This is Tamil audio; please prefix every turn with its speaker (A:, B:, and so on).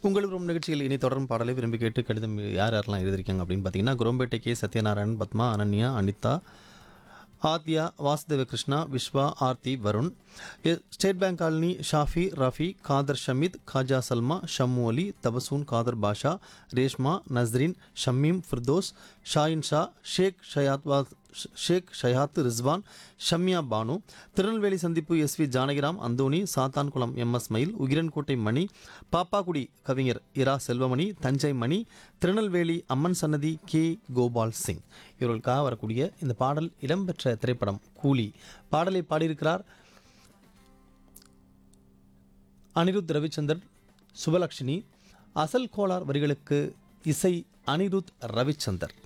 A: உங்கள் விரும்பும் நிகழ்ச்சியில் இனி தொடரும் பாடலை விரும்பி கேட்டு கடிதம் யார் யாரெல்லாம் எழுதியிருக்காங்க அப்படின்னு பார்த்தீங்கன்னா குரோம்பேட்டை கே சத்யநாராயண் பத்மா அனன்யா அனிதா ஆத்யா வாசுதேவ கிருஷ்ணா விஸ்வா ஆர்த்தி வருண் எ- state bank colony Shafi Rafi Khader Shameeth Khaja Salma Shammu Ali Tabassum Khader Basha Reshma Nasreen Shameem Firdous Shahin Sha Sheikh Shayad வா- ஷேக் ஷயாத் ரிஸ்வான் ஷம்யா பானு திருநெல்வேலி சந்திப்பு S V Janakiram Anthony Sathankulam M S Mayil Ugirankottai மணி பாப்பாக்குடி கவிஞர் இரா செல்வமணி தஞ்சை மணி திருநெல்வேலி அம்மன் சன்னதி கே கோபால் சிங் இவர்களுக்காக வரக்கூடிய இந்த பாடல் இடம்பெற்ற திரைப்படம் கூலி பாடலை பாடியிருக்கிறார் அனிருத் ரவிச்சந்தர் சுபலக்ஷ்மி அசல் கோலார் வரிகளுக்கு இசை அனிருத் ரவிச்சந்தர்